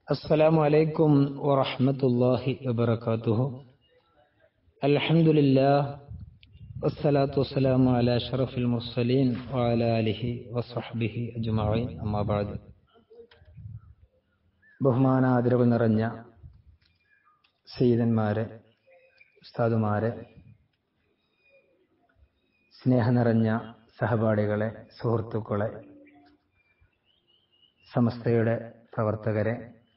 السلام عليكم ورحمة الله وبركاته الحمد لله والصلاة والسلام على أشرف المرسلين وعلى آله وصحبه أجمعين أما بعد ബഹുമാന ആദരവ് നിറഞ്ഞ സയ്യിദന്മാരെ ഉസ്താദുമാരെ സ്നേഹ നിറഞ്ഞ സഹപാഠികളെ സുഹൃത്തുക്കളെ സമസ്തയുടെ പ്രവർത്തകരെ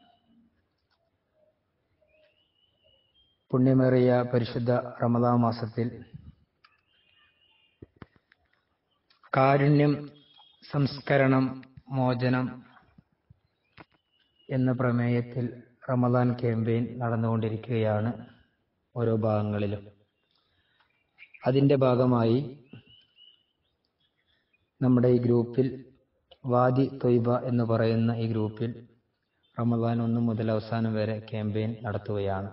പുണ്യമേറിയ പരിശുദ്ധ റമദാ മാസത്തിൽ കാരുണ്യം സംസ്കരണം മോചനം എന്ന പ്രമേയത്തിൽ റമദാൻ ക്യാമ്പയിൻ നടന്നുകൊണ്ടിരിക്കുകയാണ് ഓരോ ഭാഗങ്ങളിലും അതിൻ്റെ ഭാഗമായി നമ്മുടെ ഈ ഗ്രൂപ്പിൽ വാദി തൊയ്ബ എന്ന് പറയുന്ന ഈ ഗ്രൂപ്പിൽ റമദാൻ ഒന്ന് മുതൽ അവസാനം വരെ ക്യാമ്പയിൻ നടത്തുകയാണ്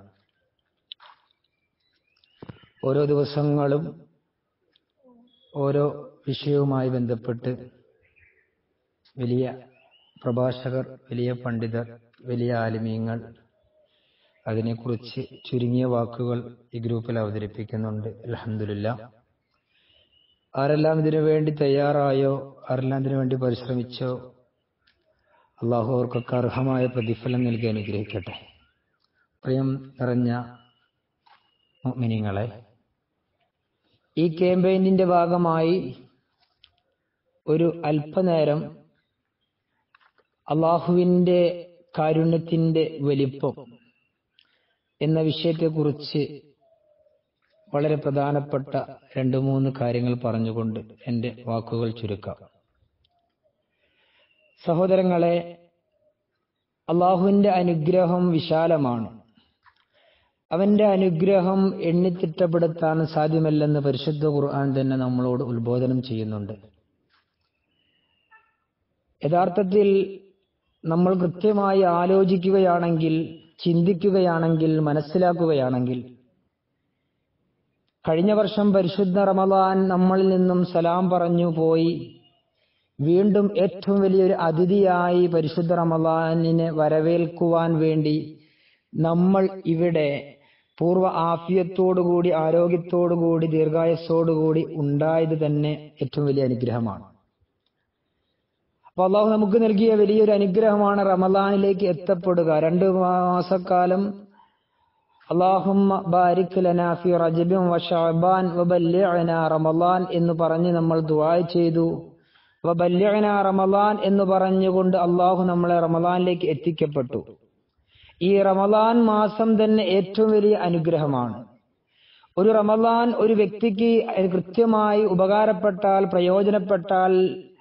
ഓരോ ദിവസങ്ങളും ഓരോ വിഷയവുമായി ബന്ധപ്പെട്ട് വലിയ പ്രഭാഷകർ വലിയ പണ്ഡിതർ വലിയ ആലിമീങ്ങൾ അതിനെക്കുറിച്ച് ചുരുങ്ങിയ വാക്കുകൾ ഈ ഗ്രൂപ്പിൽ അവതരിപ്പിക്കുന്നുണ്ട് അലഹമില്ല ആരെല്ലാം ഇതിനു വേണ്ടി തയ്യാറായോ ആരെല്ലാം ഇതിനു വേണ്ടി പരിശ്രമിച്ചോ അള്ളാഹു അവർക്കൊക്കെ അർഹമായ പ്രതിഫലം നൽകി അനുഗ്രഹിക്കട്ടെ പ്രിയം നിറഞ്ഞ മിനിങ്ങളെ ഈ ക്യാമ്പയിനിന്റെ ഭാഗമായി ഒരു അല്പനേരം അള്ളാഹുവിന്റെ കാരുണ്യത്തിന്റെ വലിപ്പം എന്ന വിഷയത്തെക്കുറിച്ച് വളരെ പ്രധാനപ്പെട്ട രണ്ട് മൂന്ന് കാര്യങ്ങൾ പറഞ്ഞുകൊണ്ട് എൻ്റെ വാക്കുകൾ ചുരുക്കാം സഹോദരങ്ങളെ അള്ളാഹുവിന്റെ അനുഗ്രഹം വിശാലമാണ് അവന്റെ അനുഗ്രഹം എണ്ണിത്തിട്ടപ്പെടുത്താൻ സാധ്യമല്ലെന്ന് പരിശുദ്ധ ഖുർആൻ തന്നെ നമ്മളോട് ഉത്ബോധനം ചെയ്യുന്നുണ്ട് യഥാർത്ഥത്തിൽ നമ്മൾ കൃത്യമായി ആലോചിക്കുകയാണെങ്കിൽ ചിന്തിക്കുകയാണെങ്കിൽ മനസ്സിലാക്കുകയാണെങ്കിൽ കഴിഞ്ഞ വർഷം പരിശുദ്ധ റമദാൻ നമ്മളിൽ നിന്നും സലാം പറഞ്ഞു പോയി വീണ്ടും ഏറ്റവും വലിയൊരു അതിഥിയായി പരിശുദ്ധ റമദാനിനെ വരവേൽക്കുവാൻ വേണ്ടി നമ്മൾ ഇവിടെ പൂർവ്വ ആഫിയത്തോടുകൂടി ആരോഗ്യത്തോടുകൂടി ദീർഘായുസോടുകൂടി ഉണ്ടായത് തന്നെ ഏറ്റവും വലിയ അനുഗ്രഹമാണ് അപ്പൊ അള്ളാഹു നമുക്ക് നൽകിയ വലിയൊരു അനുഗ്രഹമാണ് റമദാനിലേക്ക് എത്തപ്പെടുക രണ്ട് മാസക്കാലം അള്ളാഹുമ്മ ബാരിക് ലനാ ഫി റജബിൻ വഷഅബാൻ വബല്ലിഅനാ റമളാൻ എന്ന് പറഞ്ഞ് നമ്മൾ ദുആ ചെയ്തു വബല്ലിഅനാ റമളാൻ എന്ന് പറഞ്ഞുകൊണ്ട് അള്ളാഹു നമ്മളെ റമളാനിലേക്ക് എത്തിക്കപ്പെട്ടു ഈ റമളാൻ മാസം തന്നെ ഏറ്റവും വലിയ അനുഗ്രഹമാണ് ഒരു റമളാൻ ഒരു വ്യക്തിക്ക് കൃത്യമായി ഉപകാരപ്പെട്ടാൽ പ്രയോജനപ്പെട്ടാൽ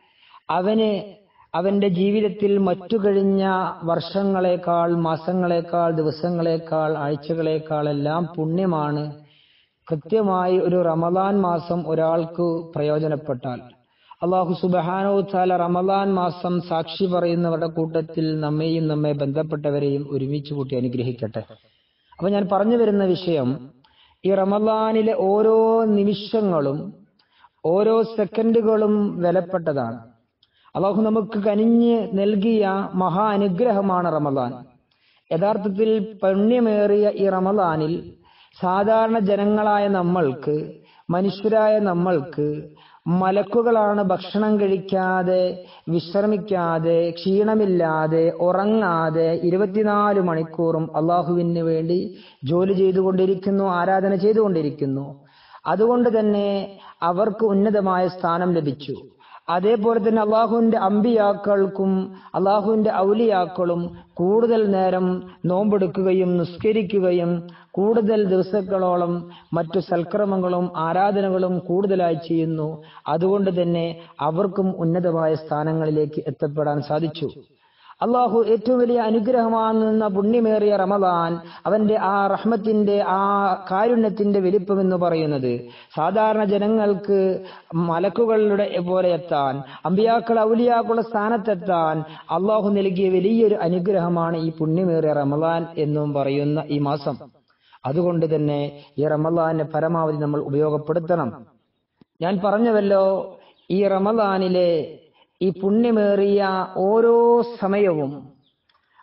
അവന് അവന്റെ ജീവിതത്തിൽ മറ്റു കഴിഞ്ഞ വർഷങ്ങളെക്കാൾ മാസങ്ങളെക്കാൾ ദിവസങ്ങളെക്കാൾ ആഴ്ചകളെക്കാൾ എല്ലാം പുണ്യമാണ് കൃത്യമായി ഒരു റമദാൻ മാസം ഒരാൾക്ക് പ്രയോജനപ്പെട്ടാൽ അള്ളാഹു സുബഹാനോ താല റമദാൻ മാസം സാക്ഷി പറയുന്നവരുടെ കൂട്ടത്തിൽ നമ്മെയും നമ്മെ ബന്ധപ്പെട്ടവരെയും ഒരുമിച്ച് കൂട്ടി അനുഗ്രഹിക്കട്ടെ അപ്പൊ ഞാൻ പറഞ്ഞു വരുന്ന വിഷയം ഈ റമദാനിലെ ഓരോ നിമിഷങ്ങളും ഓരോ സെക്കൻഡുകളും വിലപ്പെട്ടതാണ് അള്ളാഹു നമുക്ക് കനിഞ്ഞ് നൽകിയ മഹാ അനുഗ്രഹമാണ് റമദാൻ യഥാർത്ഥത്തിൽ പുണ്യമേറിയ ഈ റമദാനിൽ സാധാരണ ജനങ്ങളായ നമ്മൾക്ക് മനുഷ്യരായ നമ്മൾക്ക് മലക്കുകളാണ് ഭക്ഷണം കഴിക്കാതെ വിശ്രമിക്കാതെ ക്ഷീണമില്ലാതെ ഉറങ്ങാതെ ഇരുപത്തിനാല് മണിക്കൂറും അള്ളാഹുവിന് വേണ്ടി ജോലി ചെയ്തുകൊണ്ടിരിക്കുന്നു ആരാധന ചെയ്തുകൊണ്ടിരിക്കുന്നു അതുകൊണ്ട് തന്നെ അവർക്ക് ഉന്നതമായ സ്ഥാനം ലഭിച്ചു അതേപോലെ തന്നെ അള്ളാഹുവിന്റെ അമ്പിയാക്കൾക്കും അള്ളാഹുവിന്റെ ഔലിയാക്കളും കൂടുതൽ നേരം നോമ്പെടുക്കുകയും നിസ്കരിക്കുകയും കൂടുതൽ ദിവസങ്ങളോളം മറ്റു സൽക്രമങ്ങളും ആരാധനകളും കൂടുതലായി ചെയ്യുന്നു അതുകൊണ്ട് തന്നെ അവർക്കും ഉന്നതമായ സ്ഥാനങ്ങളിലേക്ക് എത്തപ്പെടാൻ സാധിച്ചു അള്ളാഹു ഏറ്റവും വലിയ അനുഗ്രഹമാണെന്ന പുണ്യമേറിയ റമദാൻ അവന്റെ ആ റഹ്മത്തിന്റെ ആ കാരുണ്യത്തിന്റെ വലിപ്പം എന്ന് പറയുന്നത് സാധാരണ ജനങ്ങൾക്ക് മലക്കുകളുടെ പോലെ എത്താൻ അമ്പിയാക്കൾ ഔലിയാക്കളുടെ സ്ഥാനത്തെത്താൻ അള്ളാഹു നൽകിയ വലിയൊരു അനുഗ്രഹമാണ് ഈ പുണ്യമേറിയ റമദാൻ എന്നും പറയുന്ന ഈ മാസം അതുകൊണ്ട് തന്നെ ഈ റമദാനെ പരമാവധി നമ്മൾ ഉപയോഗപ്പെടുത്തണം ഞാൻ പറഞ്ഞുവല്ലോ ഈ റമദാനിലെ ഈ പുണ്യമേറിയ ഓരോ സമയവും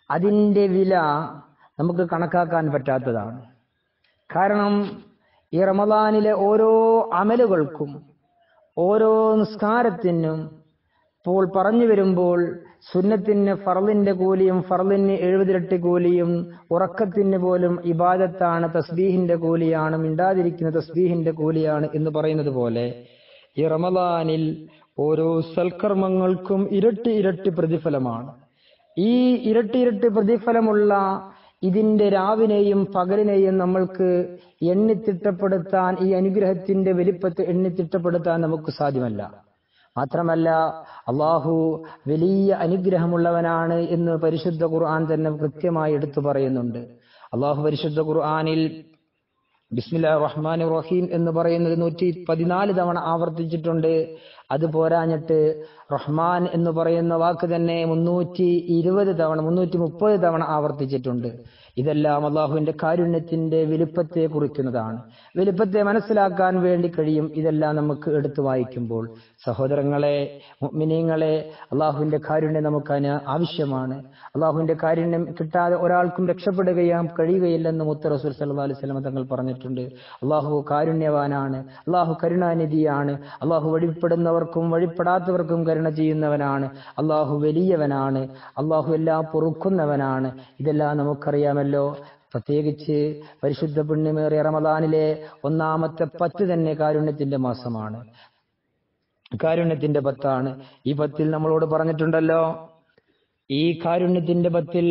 അതിന്റെ വില നമുക്ക് കണക്കാക്കാൻ പറ്റാത്തതാണ് കാരണം ഈ റമദാനിലെ ഓരോ അമലുകൾക്കും ഓരോ നിസ്കാരത്തിനും ഇപ്പോൾ പറഞ്ഞു വരുമ്പോൾ സുന്നത്തിന് ഫറലിന്റെ കൂലിയും ഫറലിന് എഴുപതിരട്ടി കൂലിയും ഉറക്കത്തിന് പോലും ഇബാദത്താണ് തസ്ബീഹിന്റെ കൂലിയാണ് മിണ്ടാതിരിക്കുന്ന തസ്ബീഹിന്റെ കൂലിയാണ് എന്ന് പറയുന്നത് പോലെ ഈ റമദാനിൽ ഓരോ സൽക്കർമ്മങ്ങൾക്കും ഇരട്ടി ഇരട്ടി പ്രതിഫലമാണ് ഈ ഇരട്ടി ഇരട്ടി പ്രതിഫലമുള്ള ഇതിന്റെ രാവിനെയും പകലിനെയും നമ്മൾക്ക് എണ്ണിത്തിട്ടപ്പെടുത്താൻ ഈ അനുഗ്രഹത്തിന്റെ വലിപ്പത്തെ എണ്ണിത്തിട്ടപ്പെടുത്താൻ നമുക്ക് സാധ്യമല്ല മാത്രമല്ല അള്ളാഹു വലിയ അനുഗ്രഹമുള്ളവനാണ് എന്ന് പരിശുദ്ധ ഖുർആൻ തന്നെ കൃത്യമായി എടുത്തു പറയുന്നുണ്ട് അള്ളാഹു പരിശുദ്ധ ഖുർആനിൽ ബിസ്മില്ലാ റഹ്മാൻ റഹീം എന്ന് പറയുന്നത് നൂറ്റി പതിനാല് തവണ ആവർത്തിച്ചിട്ടുണ്ട് അത് പോരാഞ്ഞിട്ട് റഹ്മാൻ എന്ന് പറയുന്ന വാക്ക് തന്നെ മുന്നൂറ്റി ഇരുപത് തവണ മുന്നൂറ്റി മുപ്പത് തവണ ആവർത്തിച്ചിട്ടുണ്ട് ഇതെല്ലാം അള്ളാഹുവിന്റെ കാരുണ്യത്തിന്റെ വലുപ്പത്തെ കുറിക്കുന്നതാണ് വലുപ്പത്തെ മനസ്സിലാക്കാൻ വേണ്ടി കഴിയും ഇതെല്ലാം നമുക്ക് എടുത്തു വായിക്കുമ്പോൾ സഹോദരങ്ങളെ മിനിങ്ങളെ അള്ളാഹുവിന്റെ കാരുണ്യം നമുക്ക് അതിന് ആവശ്യമാണ് അള്ളാഹുവിന്റെ കാരുണ്യം കിട്ടാതെ ഒരാൾക്കും രക്ഷപ്പെടുകയാം കഴിയുകയില്ലെന്ന് മുത്ത റസൂൽ സല്ലല്ലാഹു അലൈഹി വസല്ലം തങ്ങൾ പറഞ്ഞിട്ടുണ്ട് അള്ളാഹു കാരുണ്യവാനാണ് അള്ളാഹു കരുണാനിധിയാണ് അള്ളാഹു വഴിപ്പെടുന്നവർക്കും വഴിപ്പെടാത്തവർക്കും കരുണ ചെയ്യുന്നവനാണ് അള്ളാഹു വലിയവനാണ് അള്ളാഹു എല്ലാം പൊറുക്കുന്നവനാണ് ഇതെല്ലാം നമുക്കറിയാമല്ലോ പ്രത്യേകിച്ച് പരിശുദ്ധ പുണ്യമേറിയ റമദാനിലെ ഒന്നാമത്തെ പത്ത് തന്നെ കാരുണ്യത്തിന്റെ മാസമാണ് കാരുണ്യത്തിന്റെ പത്താണ് ഈ പത്തിൽ നമ്മളോട് പറഞ്ഞിട്ടുണ്ടല്ലോ ഈ കാരുണ്യത്തിന്റെ പത്തിൽ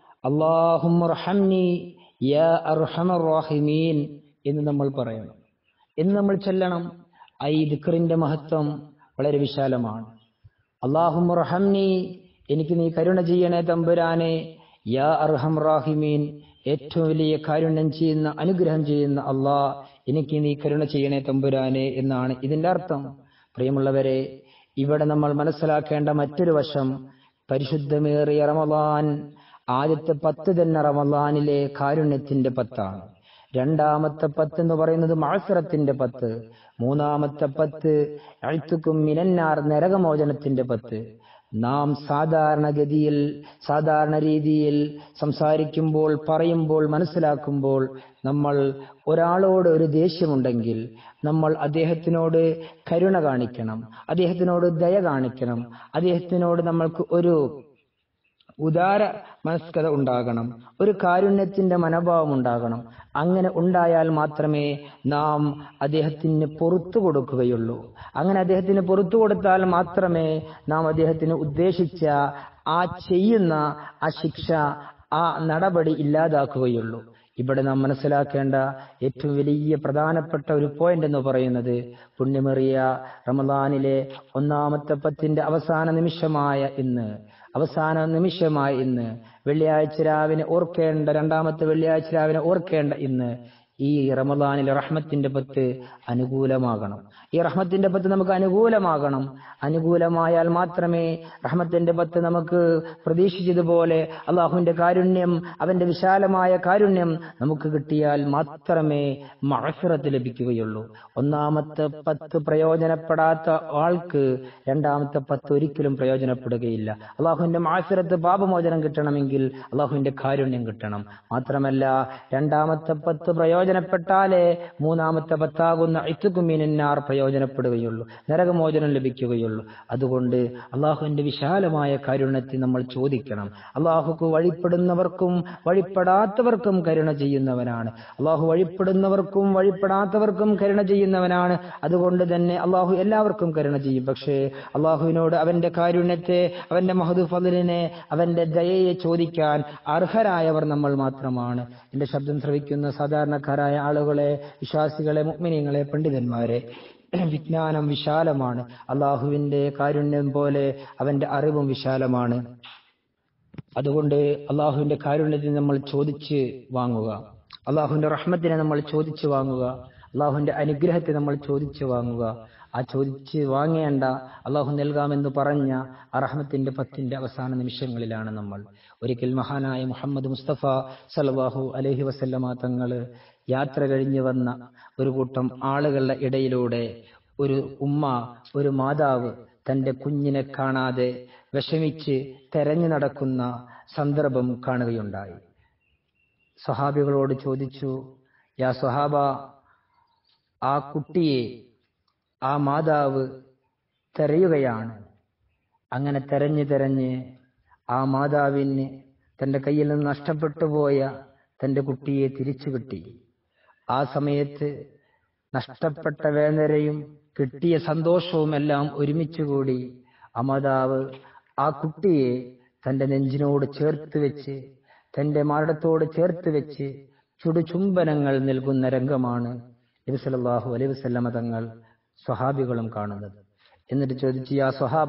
അള്ളാഹുറഹംനി യാ അർഹമർ റാഹിമീൻ എന്ന് നമ്മൾ പറയണം എന്ന് നമ്മൾ ചെല്ലണം ഈ ദിക്റിന്റെ മഹത്വം വളരെ വിശാലമാണ് അള്ളാഹും റഹംനി എനിക്ക് നീ കരുണ ചെയ്യണേ തമ്പുരാനെ യാ അർഹം റാഹിമീൻ ഏറ്റവും വലിയ കാരുണ്യം ചെയ്യുന്ന അനുഗ്രഹം ചെയ്യുന്ന അള്ളാ എനിക്ക് നീ കരുണ ചെയ്യണേ തമ്പുരാനെ എന്നാണ് ഇതിന്റെ അർത്ഥം പ്രിയമുള്ളവരെ ഇവിടെ നമ്മൾ മനസ്സിലാക്കേണ്ട മറ്റൊരു വശം പരിശുദ്ധമേറിയ റമദാൻ ആദ്യത്തെ പത്ത് തന്നെ റമദാനിലെ കാരുണ്യത്തിന്റെ പത്താണ് രണ്ടാമത്തെ പത്ത് എന്ന് പറയുന്നത് മാസറത്തിന്റെ പത്ത് മൂന്നാമത്തെ പത്ത് അഴുത്തുക്കും മിനന്നാർ നരകമോചനത്തിന്റെ പത്ത് നാം സാധാരണഗതിയിൽ സാധാരണ രീതിയിൽ സംസാരിക്കുമ്പോൾ പറയുമ്പോൾ മനസ്സിലാക്കുമ്പോൾ നമ്മൾ ഒരാളോട് ഒരു ദേഷ്യമുണ്ടെങ്കിൽ നമ്മൾ അദ്ദേഹത്തിനോട് കരുണ കാണിക്കണം അദ്ദേഹത്തിനോട് ദയ കാണിക്കണം അദ്ദേഹത്തിനോട് നമ്മൾക്ക് ഒരു ഉദാര മനസ്കത ഉണ്ടാകണം ഒരു കാരുണ്യത്തിന്റെ മനോഭാവം ഉണ്ടാകണം അങ്ങനെ ഉണ്ടായാൽ മാത്രമേ നാം അദ്ദേഹത്തിന് പുറത്തു കൊടുക്കുകയുള്ളൂ അങ്ങനെ അദ്ദേഹത്തിന് പുറത്തു കൊടുത്താൽ മാത്രമേ നാം അദ്ദേഹത്തിന് ഉദ്ദേശിച്ച ആ ചെയ്യുന്ന ആ ശിക്ഷ ആ നടപടി ഇല്ലാതാക്കുകയുള്ളൂ ഇവിടെ നാം മനസ്സിലാക്കേണ്ട ഏറ്റവും വലിയ പ്രധാനപ്പെട്ട ഒരു പോയിന്റ് എന്ന് പറയുന്നത് പുണ്യമേറിയ റമദാനിലെ ഒന്നാമത്തെ പത്തിന്റെ അവസാന നിമിഷമായ ഇന്ന് അവസാന നിമിഷമായ ഇന്ന് വെള്ളിയാഴ്ച രാവിനെ ഓർക്കേണ്ട രണ്ടാമത്തെ വെള്ളിയാഴ്ച രാവിനെ ഓർക്കേണ്ട ഇന്ന് ഈ റമദാനിലെ റഹ്മത്തിന്റെ പത്ത് അനുകൂലമാകണം ഈ റഹ്മത്തിന്റെ പത്ത് നമുക്ക് അനുകൂലമാകണം അനുകൂലമായാൽ മാത്രമേ റഹ്മത്തിന്റെ പത്ത് നമുക്ക് പ്രതീക്ഷിച്ചതുപോലെ അള്ളാഹുവിന്റെ കാരുണ്യം അവന്റെ വിശാലമായ കാരുണ്യം നമുക്ക് കിട്ടിയാൽ മാത്രമേ മഴഫിറത്ത് ലഭിക്കുകയുള്ളൂ ഒന്നാമത്തെ പത്ത് പ്രയോജനപ്പെടാത്ത ആൾക്ക് രണ്ടാമത്തെ പത്ത് ഒരിക്കലും പ്രയോജനപ്പെടുകയില്ല അള്ളാഹുവിന്റെ മാഫിറത്ത് പാപമോചനം കിട്ടണമെങ്കിൽ അള്ളാഹുവിന്റെ കാരുണ്യം കിട്ടണം മാത്രമല്ല രണ്ടാമത്തെ പത്ത് പ്രയോജനപ്പെട്ടാലേ മൂന്നാമത്തെ പത്താകുന്ന ഇത്തുക്കുമീനാർ പ്രയോജനപ്പെടുകയുള്ളൂ നരകമോചനം ലഭിക്കുകയുള്ളൂ അതുകൊണ്ട് അള്ളാഹുവിന്റെ വിശാലമായ കാരുണ്യത്തെ നമ്മൾ ചോദിക്കണം അള്ളാഹുക്ക് വഴിപ്പെടുന്നവർക്കും വഴിപ്പെടാത്തവർക്കും കരുണ ചെയ്യുന്നവനാണ് അള്ളാഹു വഴിപ്പെടുന്നവർക്കും വഴിപ്പെടാത്തവർക്കും കരുണ ചെയ്യുന്നവനാണ് അതുകൊണ്ട് തന്നെ അള്ളാഹു എല്ലാവർക്കും കരുണ ചെയ്യും പക്ഷേ അള്ളാഹുവിനോട് അവന്റെ കാരുണ്യത്തെ അവന്റെ മഹദു ഫലിനെ അവന്റെ ദയയെ ചോദിക്കാൻ അർഹരായവർ നമ്മൾ മാത്രമാണ് എന്റെ ശബ്ദം ശ്രവിക്കുന്ന സാധാരണക്കാരായ ആളുകളെ വിശ്വാസികളെ മുഗ്മിനിങ്ങളെ പണ്ഡിതന്മാരെ വിജ്ഞാനം വിശാലമാണ് അള്ളാഹുവിന്റെ കാരുണ്യം പോലെ അവന്റെ അറിവും വിശാലമാണ് അതുകൊണ്ട് അള്ളാഹുവിന്റെ കാരുണ്യത്തെ നമ്മൾ ചോദിച്ച് വാങ്ങുക അള്ളാഹുവിന്റെ റഹ്മത്തിനെ നമ്മൾ ചോദിച്ചു വാങ്ങുക അള്ളാഹുവിന്റെ അനുഗ്രഹത്തെ നമ്മൾ ചോദിച്ചു വാങ്ങുക ആ ചോദിച്ച് വാങ്ങേണ്ട അള്ളാഹു നൽകാമെന്ന് പറഞ്ഞ ആ റഹ്മത്തിന്റെ പത്തിന്റെ അവസാന നിമിഷങ്ങളിലാണ് നമ്മൾ ഒരിക്കൽ മഹാനായ മുഹമ്മദ് മുസ്തഫ സലവാഹു അലഹി വസല്ലമ തങ്ങള് യാത്ര കഴിഞ്ഞു വന്ന ഒരു കൂട്ടം ആളുകളുടെ ഇടയിലൂടെ ഒരു ഉമ്മ ഒരു മാതാവ് തന്റെ കുഞ്ഞിനെ കാണാതെ വിഷമിച്ച് തെരഞ്ഞു നടക്കുന്ന സന്ദർഭം കാണുകയുണ്ടായി സ്വഹാബികളോട് ചോദിച്ചു യാ സ്വഹാബ ആ കുട്ടിയെ ആ മാതാവ് തെരയുകയാണ് അങ്ങനെ തെരഞ്ഞ് തെരഞ്ഞ് ആ മാതാവിന് തന്റെ കയ്യിൽ നിന്ന് നഷ്ടപ്പെട്ടു പോയ തന്റെ കുട്ടിയെ തിരിച്ചു കിട്ടി ആ സമയത്ത് നഷ്ടപ്പെട്ട വേദനയും കിട്ടിയ സന്തോഷവും എല്ലാം ഒരുമിച്ചുകൂടി ആ മാതാവ് ആ കുട്ടിയെ തന്റെ നെഞ്ചിനോട് ചേർത്ത് വെച്ച് തന്റെ മാരടത്തോട് ചേർത്ത് വെച്ച് ചുടുചുംബനങ്ങൾ നൽകുന്ന രംഗമാണ് നബി സല്ലല്ലാഹു അലൈഹി വസല്ലമ തങ്ങൾ സ്വഹാബികളും കാണുന്നത് എന്നിട്ട് ചോദിച്ചു ആ സ്വഹാബ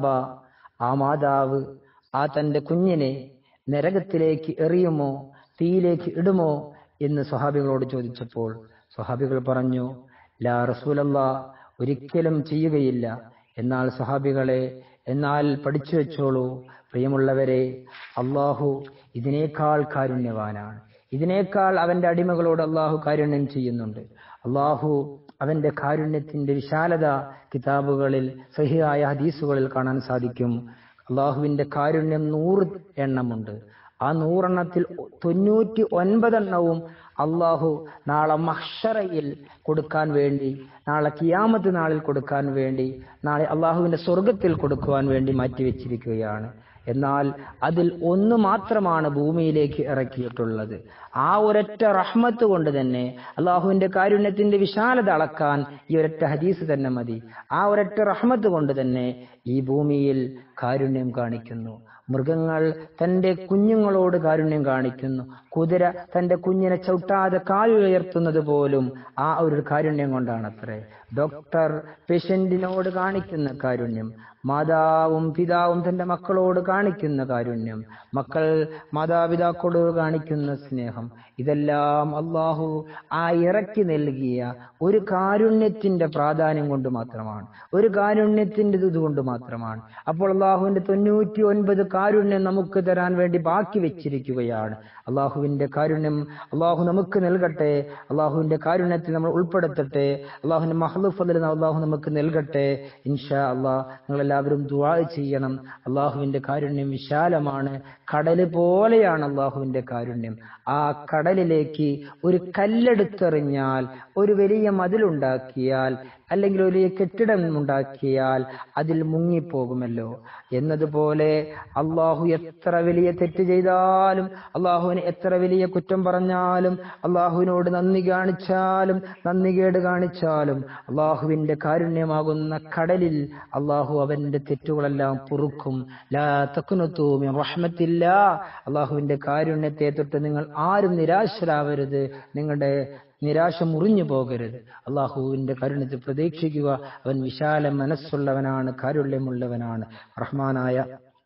ആ മാതാവ് ആ തന്റെ കുഞ്ഞിനെ നരകത്തിലേക്ക് എറിയുമോ തീയിലേക്ക് ഇടുമോ എന്ന് സ്വഹാബികളോട് ചോദിച്ചപ്പോൾ സ്വഹാബികൾ പറഞ്ഞു ലാ റസൂലല്ല ഒരിക്കലും ചെയ്യുകയില്ല എന്നാൽ സ്വഹാബികളെ എന്നാൽ പഠിച്ചു വെച്ചോളൂ പ്രിയമുള്ളവരെ അള്ളാഹു ഇതിനേക്കാൾ കാരുണ്യവാനാണ് ഇതിനേക്കാൾ അവന്റെ അടിമകളോട് അള്ളാഹു കാരുണ്യം ചെയ്യുന്നുണ്ട് അള്ളാഹു അവന്റെ കാരുണ്യത്തിന്റെ വിശാലത കിതാബുകളിൽ സഹിയായ ഹദീസുകളിൽ കാണാൻ സാധിക്കും അള്ളാഹുവിന്റെ കാരുണ്യം നൂറ് എണ്ണമുണ്ട് ആ നൂറെണ്ണത്തിൽ തൊണ്ണൂറ്റി ഒൻപതെണ്ണവും അള്ളാഹു നാളെ മഹ്ഷറയിൽ കൊടുക്കാൻ വേണ്ടി നാളെ കിയാമത്ത് നാളിൽ കൊടുക്കാൻ വേണ്ടി നാളെ അള്ളാഹുവിന്റെ സ്വർഗത്തിൽ കൊടുക്കുവാൻ വേണ്ടി മാറ്റിവെച്ചിരിക്കുകയാണ് എന്നാൽ അതിൽ ഒന്ന് മാത്രമാണ് ഭൂമിയിലേക്ക് ഇറക്കിയിട്ടുള്ളത് ആ ഒരൊറ്റ റഹ്മത്ത് കൊണ്ട് തന്നെ അള്ളാഹുവിന്റെ കാരുണ്യത്തിന്റെ വിശാലത അളക്കാൻ ഈ ഒരൊറ്റ ഹദീസ് തന്നെ മതി ആ ഒരൊറ്റ റഹ്മത്ത് കൊണ്ട് തന്നെ ഈ ഭൂമിയിൽ കാരുണ്യം കാണിക്കുന്നു മൃഗങ്ങൾ തന്റെ കുഞ്ഞുങ്ങളോട് കാരുണ്യം കാണിക്കുന്നു കുതിര തന്റെ കുഞ്ഞിനെ ചവിട്ടാതെ കാൽ ഉയർത്തുന്നത് പോലും ആ ഒരു കാരുണ്യം കൊണ്ടാണത്രേ ഡോക്ടർ പേഷ്യന്റിനോട് കാണിക്കുന്ന കാരുണ്യം മാതാവും പിതാവും തന്റെ മക്കളോട് കാണിക്കുന്ന കാരുണ്യം മക്കൾ മാതാപിതാക്കളോട് കാണിക്കുന്ന സ്നേഹം ഇതെല്ലാം അള്ളാഹു ആ ഇറക്കി നൽകിയ ഒരു കാരുണ്യത്തിന്റെ പ്രാധാന്യം കൊണ്ട് മാത്രമാണ് ഒരു കാരുണ്യത്തിന്റെ ഇതുകൊണ്ട് മാത്രമാണ് അപ്പോൾ അള്ളാഹുവിന്റെ തൊണ്ണൂറ്റി ഒൻപത് കാരുണ്യം നമുക്ക് തരാൻ വേണ്ടി ബാക്കി വെച്ചിരിക്കുകയാണ് അള്ളാഹുവിന്റെ കാരുണ്യം അള്ളാഹു നമുക്ക് നൽകട്ടെ അള്ളാഹുവിന്റെ കാരുണ്യത്തിൽ നമ്മൾ ഉൾപ്പെടുത്തട്ടെ അള്ളാഹുവിന്റെ മഹ്ലുഫലിൽ അള്ളാഹു നമുക്ക് നൽകട്ടെ ഇൻഷാ അള്ളാഹ് നിങ്ങൾ എല്ലാവരും ദുആ ചെയ്യണം അള്ളാഹുവിന്റെ കാരുണ്യം വിശാലമാണ് കടല് പോലെയാണ് അള്ളാഹുവിന്റെ കാരുണ്യം ആ കടലിലേക്ക് ഒരു കല്ലെടുത്തെറിഞ്ഞാൽ ഒരു വലിയ മതിലുണ്ടാക്കിയാൽ അല്ലെങ്കിൽ ഒരു കെട്ടിടം ഉണ്ടാക്കിയാൽ അതിൽ മുങ്ങിപ്പോകുമല്ലോ എന്നതുപോലെ അള്ളാഹു എത്ര വലിയ തെറ്റ് ചെയ്താലും അള്ളാഹുവിന് എത്ര വലിയ കുറ്റം പറഞ്ഞാലും അള്ളാഹുവിനോട് നന്ദി കാണിച്ചാലും നന്ദികേട് കാണിച്ചാലും അള്ളാഹുവിന്റെ കാരുണ്യമാകുന്ന കടലിൽ അള്ളാഹു അവന്റെ തെറ്റുകളെല്ലാം പൊറുക്കും ലാ തക്കുനത്തൂമി റഹ്മത്തില്ല അള്ളാഹുവിന്റെ കാരുണ്യത്തെ തൊട്ട് നിങ്ങൾ ആരും നിരാശരാവരുത് നിങ്ങളുടെ നിരാശ മുറിഞ്ഞു പോകരുത് അള്ളാഹുവിന്റെ കരുണ്യത്തെ പ്രതീക്ഷിക്കുക അവൻ വിശാല മനസ്സുള്ളവനാണ് കാരുണ്യമുള്ളവനാണ് റഹ്മാനായ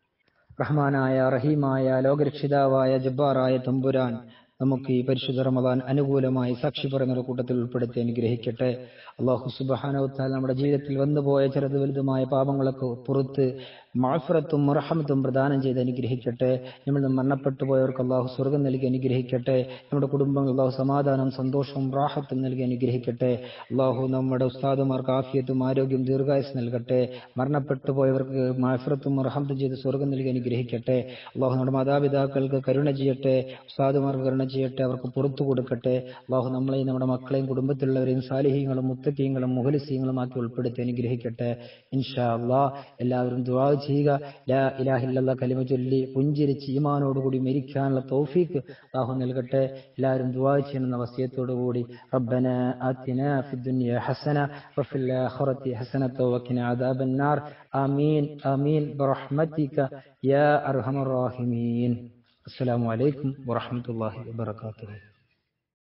റഹ്മാനായ റഹീമായ ലോകരക്ഷിതാവായ ജബ്ബാറായ തമ്പുരാൻ നമുക്ക് ഈ പരിശുദ്ധ റമദാൻ അനുകൂലമായി സാക്ഷി പറയുന്ന കൂട്ടത്തിൽ ഉൾപ്പെടുത്തി അനുഗ്രഹിക്കട്ടെ അള്ളാഹു സുബാനവത്താൽ നമ്മുടെ ജീവിതത്തിൽ വന്നുപോയ ചെറുത് വലുതുമായ പാപങ്ങളൊക്കെ പുറത്ത് മാഫറത്തും മറഹമത്തും പ്രദാനം ചെയ്ത് അനുഗ്രഹിക്കട്ടെ നമ്മൾ മരണപ്പെട്ടു പോയവർക്ക് അള്ളാഹു സ്വർഗം നൽകി അനുഗ്രഹിക്കട്ടെ നമ്മുടെ കുടുംബങ്ങൾ അള്ളാഹു സമാധാനം സന്തോഷവും റാഹത്തും നൽകി അനുഗ്രഹിക്കട്ടെ അള്ളാഹു നമ്മുടെ ഉസ്താദുമാർക്ക് ആഫിയത്തും ആരോഗ്യം ദീർഘായുസ് നൽകട്ടെ മരണപ്പെട്ടു പോയവർക്ക് മാഫറത്തും മറഹമത്തും ചെയ്ത് സ്വർഗം നൽകി അനുഗ്രഹിക്കട്ടെ അള്ളാഹു നമ്മുടെ മാതാപിതാക്കൾക്ക് കരുണ ചെയ്യട്ടെ ഉസ്താദുമാർക്ക് കരുണ ചെയ്യട്ടെ അവർക്ക് പുറത്തു കൊടുക്കട്ടെ അള്ളാഹു നമ്മളെയും നമ്മുടെ മക്കളെയും കുടുംബത്തിലുള്ളവരെയും സാലിഹീങ്ങളും മുത്തക്കീങ്ങളും മുഹലിസീങ്ങളും ആക്കി ഉൾപ്പെടുത്തി അനുഗ്രഹിക്കട്ടെ ഇൻഷാ അള്ളാഹ് എല്ലാവരും ദുആ ചെയ്യുക ലാ ഇലാഹില്ല കലിമ ചൊല്ലി പുഞ്ചിരിച്ച് ഈമാനോടുകൂടി മരിക്കാനുള്ള തൗഫീക്ക് അള്ളാഹു നൽകട്ടെ എല്ലാവരും ദുആ ചെയ്യണമെന്ന വസിയത്തോടു കൂടി റബ്ബന ആതിന ഫിദ്ദുനിയ ഹസന വഫിൽ ആഖിറതി ഹസനത വഖിന അദാബൻ നാർ ആമീൻ ആമീൻ ബിറഹ്മതിക യാ അർഹമർ റഹീമീൻ അസ്സലാമു അലൈക്കും വറഹ്മത്തുള്ളാഹി വബറകാതുഹു